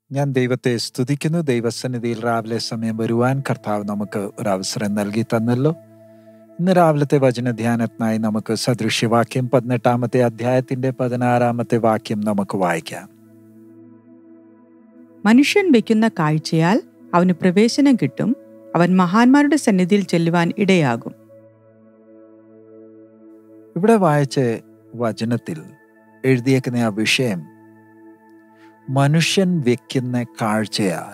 ഞാൻ ദൈവത്തെ സ്തുതിക്കുന്നു ദൈവസന്നിധിയിൽ രാവിലെ സമയം വരുവാൻ കർത്താവ് നമുക്ക് ഒരു അവസരം നൽകി തന്നല്ലോ ഇന്ന് രാവിലത്തെ വചനധ്യാനത്തിനായി നമുക്ക് സദൃശ്യവാക്യം പതിനെട്ടാമത്തെ അധ്യായത്തിന്റെ പതിനാറാമത്തെ വാക്യം നമുക്ക് വായിക്കാം മനുഷ്യൻ വയ്ക്കുന്ന കാഴ്ചയാൽ അവന് പ്രവേശനം കിട്ടും അവൻ മഹാന്മാരുടെ സന്നിധിയിൽ ചെല്ലുവാൻ ഇടയാകും ഇവിടെ വായിച്ച വചനത്തിൽ എഴുതിയേക്കുന്ന ആ വിഷയം മനുഷ്യൻ വെക്കുന്ന കാഴ്ചയാൽ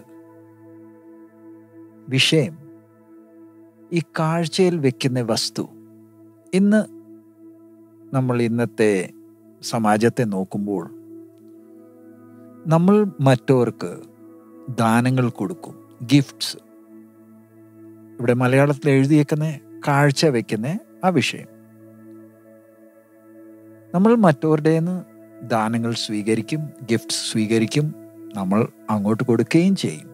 വിഷയം ഈ കാഴ്ചയിൽ വെക്കുന്ന വസ്തു ഇന്ന് നമ്മൾ ഇന്നത്തെ സമാജത്തെ നോക്കുമ്പോൾ നമ്മൾ മറ്റവർക്ക് ദാനങ്ങൾ കൊടുക്കും ഗിഫ്റ്റ്സ് ഇവിടെ മലയാളത്തിൽ എഴുതിയേക്കുന്ന കാഴ്ച വെക്കുന്ന ആ വിഷയം നമ്മൾ മറ്റവരുടെ ദാനങ്ങൾ സ്വീകരിക്കും ഗിഫ്റ്റ്സ് സ്വീകരിക്കും നമ്മൾ അങ്ങോട്ട് കൊടുക്കുകയും ചെയ്യും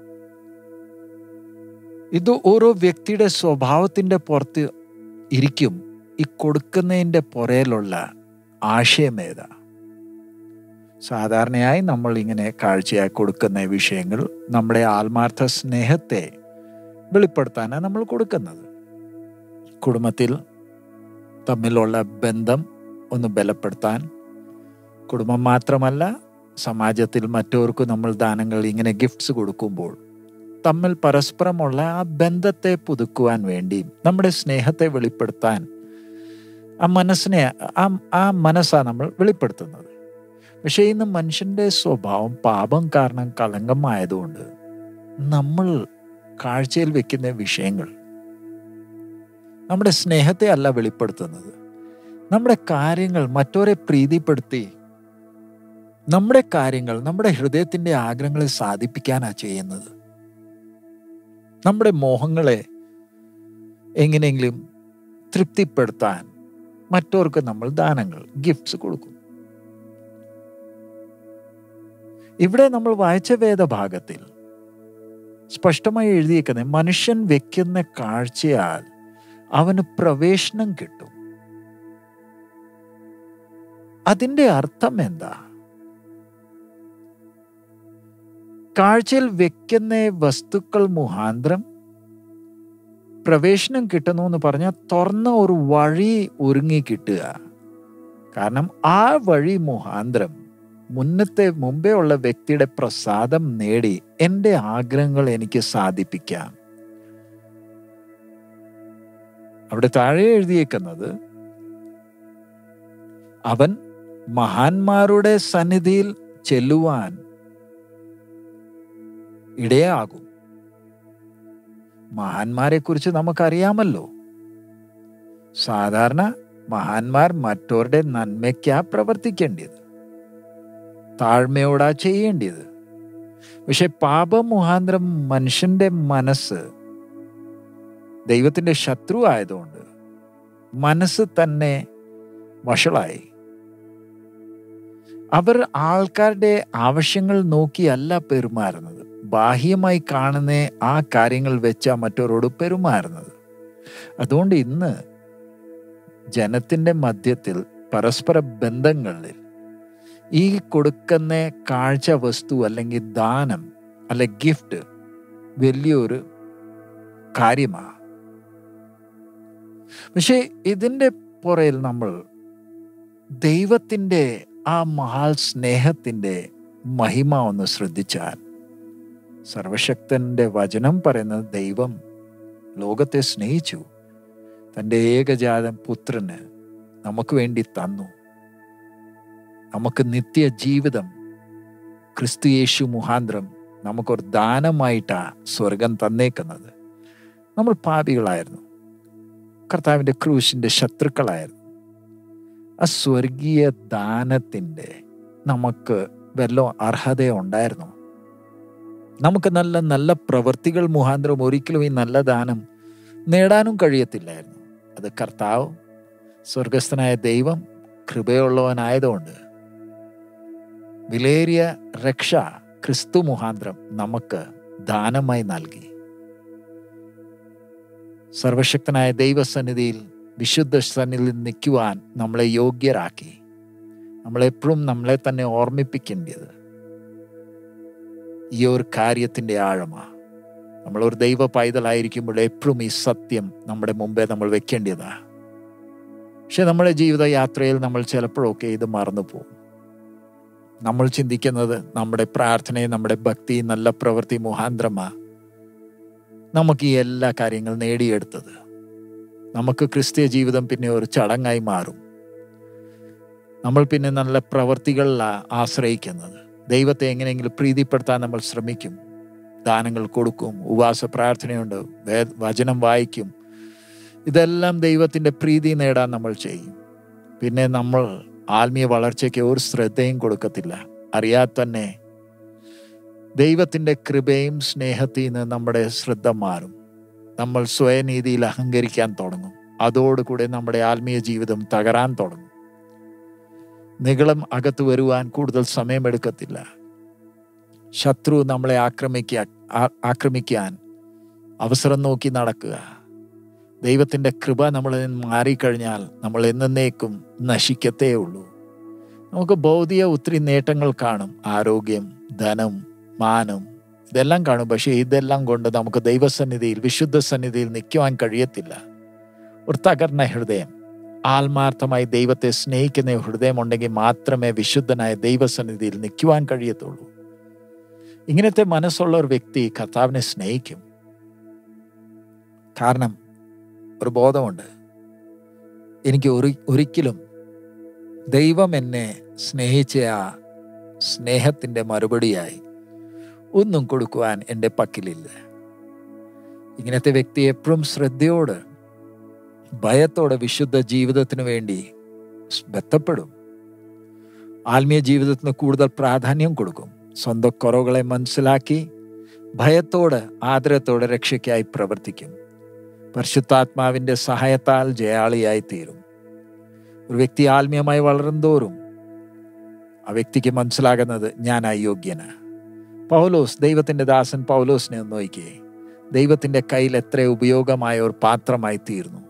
ഇത് ഓരോ വ്യക്തിയുടെ സ്വഭാവത്തിൻ്റെ പുറത്ത് ഇരിക്കും ഈ കൊടുക്കുന്നതിൻ്റെ പുറയിലുള്ള ആശയം ഏതാ സാധാരണയായി നമ്മൾ ഇങ്ങനെ കാഴ്ചയായി കൊടുക്കുന്ന വിഷയങ്ങൾ നമ്മുടെ ആത്മാർത്ഥ സ്നേഹത്തെ വെളിപ്പെടുത്താനാണ് നമ്മൾ കൊടുക്കുന്നത് കുടുംബത്തിൽ തമ്മിലുള്ള ബന്ധം ഒന്ന് ബലപ്പെടുത്താൻ കുടുംബം മാത്രമല്ല സമാജത്തിൽ മറ്റവർക്ക് നമ്മൾ ദാനങ്ങൾ ഇങ്ങനെ ഗിഫ്റ്റ്സ് കൊടുക്കുമ്പോൾ തമ്മിൽ പരസ്പരമുള്ള ആ ബന്ധത്തെ പുതുക്കുവാൻ വേണ്ടി നമ്മുടെ സ്നേഹത്തെ വെളിപ്പെടുത്താൻ ആ മനസ്സിനെ ആ ആ മനസ്സാണ് നമ്മൾ വെളിപ്പെടുത്തുന്നത് പക്ഷേ ഇന്ന് മനുഷ്യൻ്റെ സ്വഭാവം പാപം കാരണം കളങ്കമായതുകൊണ്ട് നമ്മൾ കാഴ്ചയിൽ വെക്കുന്ന വിഷയങ്ങൾ നമ്മുടെ സ്നേഹത്തെ അല്ല വെളിപ്പെടുത്തുന്നത് നമ്മുടെ കാര്യങ്ങൾ മറ്റവരെ പ്രീതിപ്പെടുത്തി നമ്മുടെ കാര്യങ്ങൾ നമ്മുടെ ഹൃദയത്തിൻ്റെ ആഗ്രഹങ്ങളെ സാധിപ്പിക്കാനാണ് ചെയ്യുന്നത് നമ്മുടെ മോഹങ്ങളെ എങ്ങനെയെങ്കിലും തൃപ്തിപ്പെടുത്താൻ മറ്റവർക്ക് നമ്മൾ ദാനങ്ങൾ ഗിഫ്റ്റ്സ് കൊടുക്കും ഇവിടെ നമ്മൾ വായിച്ച വേദഭാഗത്തിൽ സ്പഷ്ടമായി എഴുതിയിരിക്കുന്നത് മനുഷ്യൻ വെക്കുന്ന കാഴ്ചയാൽ അവന് പ്രവേശനം കിട്ടും അതിൻ്റെ അർത്ഥം എന്താ കാഴ്ചയിൽ വെക്കുന്ന വസ്തുക്കൾ മുഖാന്തരം പ്രവേശനം കിട്ടുന്നു എന്ന് പറഞ്ഞാൽ തുറന്ന ഒരു വഴി ഒരുങ്ങി കിട്ടുക കാരണം ആ വഴി മുഖാന്തരം മുന്നത്തെ മുമ്പേ ഉള്ള വ്യക്തിയുടെ പ്രസാദം നേടി എൻ്റെ ആഗ്രഹങ്ങൾ എനിക്ക് സാധിപ്പിക്കാം അവിടെ താഴെ എഴുതിയേക്കുന്നത് അവൻ മഹാന്മാരുടെ സന്നിധിയിൽ ചെല്ലുവാൻ ഇടയാകും മഹാന്മാരെ കുറിച്ച് നമുക്കറിയാമല്ലോ സാധാരണ മഹാന്മാർ മറ്റവരുടെ നന്മയ്ക്കാ പ്രവർത്തിക്കേണ്ടത് താഴ്മയോടാ ചെയ്യേണ്ടത് പക്ഷെ പാപമുഖാന്തരം മനുഷ്യന്റെ മനസ്സ് ദൈവത്തിന്റെ ശത്രു ആയതുകൊണ്ട് മനസ്സ് തന്നെ വഷളായി അവർ ആൾക്കാരുടെ ആവശ്യങ്ങൾ നോക്കിയല്ല പെരുമാറുന്നത് ബാഹ്യമായി കാണുന്ന ആ കാര്യങ്ങൾ വെച്ചാ മറ്റവരോട് പെരുമാറുന്നത് അതുകൊണ്ട് ഇന്ന് ജനത്തിൻ്റെ മധ്യത്തിൽ പരസ്പര ബന്ധങ്ങളിൽ ഈ കൊടുക്കുന്ന കാഴ്ച വസ്തു അല്ലെങ്കിൽ ദാനം അല്ലെ ഗിഫ്റ്റ് വലിയൊരു കാര്യമാണ് പക്ഷേ ഇതിൻ്റെ പുറയിൽ നമ്മൾ ദൈവത്തിൻ്റെ ആ മഹാൽ സ്നേഹത്തിൻ്റെ മഹിമ ഒന്ന് ശ്രദ്ധിച്ചാൽ സർവശക്തന്റെ വചനം പറയുന്നത് ദൈവം ലോകത്തെ സ്നേഹിച്ചു തൻ്റെ ഏകജാതൻ പുത്രന് നമുക്ക് വേണ്ടി തന്നു നമുക്ക് നിത്യ ജീവിതം ക്രിസ്തു യേശു മുഖാന്തരം നമുക്കൊരു ദാനമായിട്ടാ സ്വർഗം തന്നേക്കുന്നത് നമ്മൾ പാപികളായിരുന്നു കർത്താവിൻ്റെ ക്രൂശിൻ്റെ ശത്രുക്കളായിരുന്നു ആ സ്വർഗീയ ദാനത്തിൻ്റെ നമുക്ക് വല്ല അർഹതയുണ്ടായിരുന്നു നമുക്ക് നല്ല നല്ല പ്രവൃത്തികൾ മുഖാന്തരം ഒരിക്കലും ഈ നല്ല ദാനം നേടാനും കഴിയത്തില്ലായിരുന്നു അത് കർത്താവ് സ്വർഗസ്ഥനായ ദൈവം കൃപയുള്ളവനായതുകൊണ്ട് വിലേറിയ രക്ഷ ക്രിസ്തു മുഖാന്തരം നമുക്ക് ദാനമായി നൽകി സർവശക്തനായ ദൈവസന്നിധിയിൽ വിശുദ്ധ സന്നിധിയിൽ നിൽക്കുവാൻ നമ്മളെ യോഗ്യരാക്കി നമ്മളെപ്പോഴും നമ്മളെ തന്നെ ഓർമ്മിപ്പിക്കേണ്ടത് ഈ ഒരു കാര്യത്തിൻ്റെ ആഴമാണ് നമ്മളൊരു ദൈവ പൈതലായിരിക്കുമ്പോൾ എപ്പോഴും ഈ സത്യം നമ്മുടെ മുമ്പേ നമ്മൾ വെക്കേണ്ടതാ പക്ഷെ നമ്മുടെ ജീവിത യാത്രയിൽ നമ്മൾ ചിലപ്പോഴൊക്കെ ഇത് മറന്നു പോകും നമ്മൾ ചിന്തിക്കുന്നത് നമ്മുടെ പ്രാർത്ഥനയും നമ്മുടെ ഭക്തി നല്ല പ്രവൃത്തി മുഹാന്തരമാ നമുക്ക് ഈ എല്ലാ കാര്യങ്ങളും നേടിയെടുത്തത് നമുക്ക് ക്രിസ്തീയ ജീവിതം പിന്നെ ഒരു ചടങ്ങായി മാറും നമ്മൾ പിന്നെ നല്ല പ്രവൃത്തികളിലാണ് ആശ്രയിക്കുന്നത് ദൈവത്തെ എങ്ങനെയെങ്കിലും പ്രീതിപ്പെടുത്താൻ നമ്മൾ ശ്രമിക്കും ദാനങ്ങൾ കൊടുക്കും ഉപവാസ പ്രാർത്ഥനയുണ്ട് വേ വചനം വായിക്കും ഇതെല്ലാം ദൈവത്തിൻ്റെ പ്രീതി നേടാൻ നമ്മൾ ചെയ്യും പിന്നെ നമ്മൾ ആത്മീയ വളർച്ചയ്ക്ക് ഒരു ശ്രദ്ധയും കൊടുക്കത്തില്ല അറിയാതെ തന്നെ ദൈവത്തിൻ്റെ കൃപയും സ്നേഹത്തിൽ നിന്ന് നമ്മുടെ ശ്രദ്ധ മാറും നമ്മൾ സ്വയനീതിയിൽ അഹങ്കരിക്കാൻ തുടങ്ങും അതോടുകൂടെ നമ്മുടെ ആത്മീയ ജീവിതം തകരാൻ തുടങ്ങും നികളം അകത്ത് വരുവാൻ കൂടുതൽ സമയമെടുക്കത്തില്ല ശത്രു നമ്മളെ ആക്രമിക്കാൻ ആക്രമിക്കാൻ അവസരം നോക്കി നടക്കുക ദൈവത്തിൻ്റെ കൃപ നമ്മളിൽ നിന്ന് മാറിക്കഴിഞ്ഞാൽ നമ്മൾ എന്നേക്കും നശിക്കത്തേ ഉള്ളൂ നമുക്ക് ഭൗതിക ഒത്തിരി നേട്ടങ്ങൾ കാണും ആരോഗ്യം ധനം മാനം ഇതെല്ലാം കാണും പക്ഷേ ഇതെല്ലാം കൊണ്ട് നമുക്ക് ദൈവസന്നിധിയിൽ വിശുദ്ധ സന്നിധിയിൽ നിൽക്കുവാൻ കഴിയത്തില്ല ഒരു തകർന്ന ഹൃദയം ആത്മാർത്ഥമായി ദൈവത്തെ സ്നേഹിക്കുന്ന ഹൃദയം ഉണ്ടെങ്കിൽ മാത്രമേ വിശുദ്ധനായ ദൈവസന്നിധിയിൽ നിൽക്കുവാൻ കഴിയത്തുള്ളൂ ഇങ്ങനത്തെ മനസ്സുള്ള ഒരു വ്യക്തി കർത്താവിനെ സ്നേഹിക്കും കാരണം ഒരു ബോധമുണ്ട് എനിക്ക് ഒരു ഒരിക്കലും ദൈവം എന്നെ സ്നേഹിച്ച ആ സ്നേഹത്തിൻ്റെ മറുപടിയായി ഒന്നും കൊടുക്കുവാൻ എൻ്റെ പക്കലില്ല ഇങ്ങനത്തെ വ്യക്തി എപ്പോഴും ശ്രദ്ധയോട് ഭയത്തോടെ വിശുദ്ധ ജീവിതത്തിന് വേണ്ടി ബന്ധപ്പെടും ആത്മീയ ജീവിതത്തിന് കൂടുതൽ പ്രാധാന്യം കൊടുക്കും സ്വന്തം കുറവുകളെ മനസ്സിലാക്കി ഭയത്തോട് ആദരത്തോടെ രക്ഷയ്ക്കായി പ്രവർത്തിക്കും പരിശുദ്ധാത്മാവിൻ്റെ സഹായത്താൽ ജയാളിയായി തീരും ഒരു വ്യക്തി ആത്മീയമായി വളരുന്തോറും ആ വ്യക്തിക്ക് മനസ്സിലാകുന്നത് ഞാൻ അയോഗ്യന പൗലോസ് ദൈവത്തിൻ്റെ ദാസൻ പൗലോസിനെ ഒന്ന് നോക്കിയേ ദൈവത്തിൻ്റെ കയ്യിൽ എത്ര ഉപയോഗമായ ഒരു പാത്രമായി തീർന്നു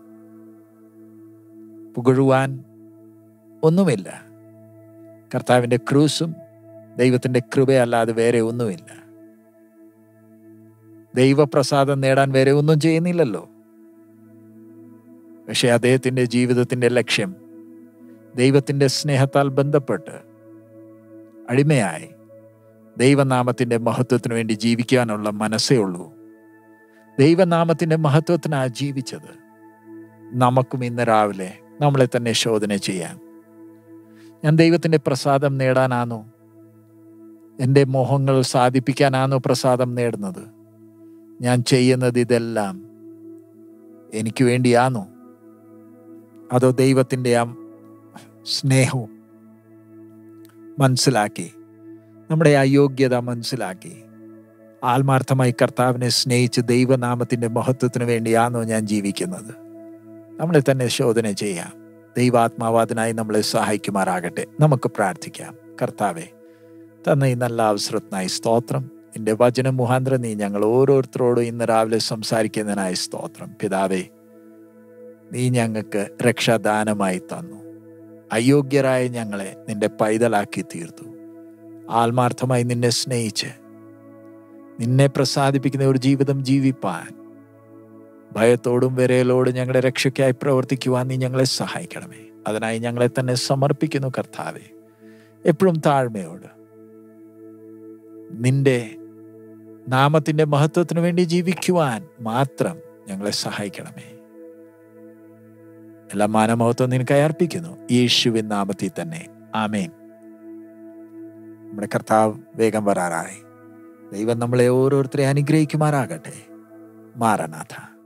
പുകഴുവാൻ ഒന്നുമില്ല കർത്താവിൻ്റെ ക്രൂസും ദൈവത്തിൻ്റെ കൃപയല്ലാതെ വേറെ ഒന്നുമില്ല ദൈവപ്രസാദം നേടാൻ വേറെ ഒന്നും ചെയ്യുന്നില്ലല്ലോ പക്ഷെ അദ്ദേഹത്തിൻ്റെ ജീവിതത്തിൻ്റെ ലക്ഷ്യം ദൈവത്തിൻ്റെ സ്നേഹത്താൽ ബന്ധപ്പെട്ട് അടിമയായി ദൈവനാമത്തിൻ്റെ മഹത്വത്തിന് വേണ്ടി ജീവിക്കാനുള്ള മനസ്സേ ഉള്ളൂ ദൈവനാമത്തിൻ്റെ മഹത്വത്തിനാണ് ജീവിച്ചത് നമുക്കും ഇന്ന് രാവിലെ നമ്മളെ തന്നെ ശോധന ചെയ്യാം ഞാൻ ദൈവത്തിൻ്റെ പ്രസാദം നേടാനാണോ എൻ്റെ മോഹങ്ങൾ സാധിപ്പിക്കാനാണോ പ്രസാദം നേടുന്നത് ഞാൻ ചെയ്യുന്നത് ഇതെല്ലാം എനിക്ക് വേണ്ടിയാണോ അതോ ദൈവത്തിൻ്റെ ആ സ്നേഹവും മനസ്സിലാക്കി നമ്മുടെ അയോഗ്യത മനസ്സിലാക്കി ആത്മാർത്ഥമായി കർത്താവിനെ സ്നേഹിച്ച് ദൈവനാമത്തിൻ്റെ മഹത്വത്തിന് വേണ്ടിയാണോ ഞാൻ ജീവിക്കുന്നത് നമ്മളെ തന്നെ ശോധന ചെയ്യാം ദൈവാത്മാവാദിനായി നമ്മളെ സഹായിക്കുമാറാകട്ടെ നമുക്ക് പ്രാർത്ഥിക്കാം കർത്താവെ തന്ന ഈ നല്ല അവസരത്തിനായി സ്തോത്രം നിന്റെ വചനം മുഖാന്തരം നീ ഞങ്ങൾ ഓരോരുത്തരോടും ഇന്ന് രാവിലെ സംസാരിക്കുന്നതിനായി സ്തോത്രം പിതാവേ നീ ഞങ്ങൾക്ക് രക്ഷാദാനമായി തന്നു അയോഗ്യരായ ഞങ്ങളെ നിന്റെ പൈതലാക്കി തീർത്തു ആത്മാർത്ഥമായി നിന്നെ സ്നേഹിച്ച് നിന്നെ പ്രസാദിപ്പിക്കുന്ന ഒരു ജീവിതം ജീവിപ്പാൻ ഭയത്തോടും വിരയലോടും ഞങ്ങളുടെ രക്ഷയ്ക്കായി പ്രവർത്തിക്കുവാൻ നീ ഞങ്ങളെ സഹായിക്കണമേ അതിനായി ഞങ്ങളെ തന്നെ സമർപ്പിക്കുന്നു കർത്താവെ എപ്പോഴും താഴ്മയോട് നിന്റെ നാമത്തിന്റെ മഹത്വത്തിന് വേണ്ടി ജീവിക്കുവാൻ മാത്രം ഞങ്ങളെ സഹായിക്കണമേ എല്ലാ മാനമഹത്വം നിനക്കായി അർപ്പിക്കുന്നു യേശുവിൻ നാമത്തിൽ തന്നെ ആമേൻ നമ്മുടെ കർത്താവ് വേഗം വരാറായി ദൈവം നമ്മളെ ഓരോരുത്തരെ അനുഗ്രഹിക്കുമാറാകട്ടെ മാറനാഥ